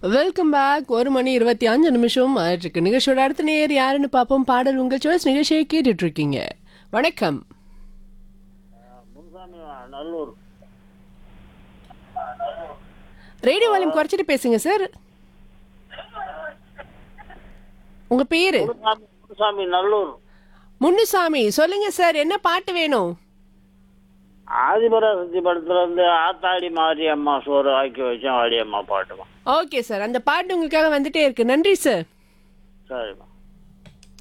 welcome back ஒரு மணி இருபத்தி அஞ்சு நிமிஷம் ஆயிட்டிருக்கு நிகழ்ச்சியோட அடுத்த நேர் யாருன்னு பார்ப்போம் பாடல் உங்கள் சாய்ஸ் நிகழ்ச்சியை கேட்டுட்டு இருக்கீங்க வணக்கம் முன்சாமி நல்லூர் ரேடியோ வால்யூம் குறைச்சிட்டு பேசுங்க சார் உங்க பேரு முனுசாமி முனுசாமி நல்லூர் முன்னுசாமி சொல்லுங்க சார் என்ன பாட்டு வேணும் ஆதிபராசக்தி படத்துல இருந்து ஆத்தாடி மாரியம்மா சோறு ஆக்கி வச்சேன் வாடியம்மா பாட்டுமா ஓகே சார் அந்த பாட்டு உங்களுக்காக வந்துட்டே இருக்கு நன்றி சார் சரிம்மா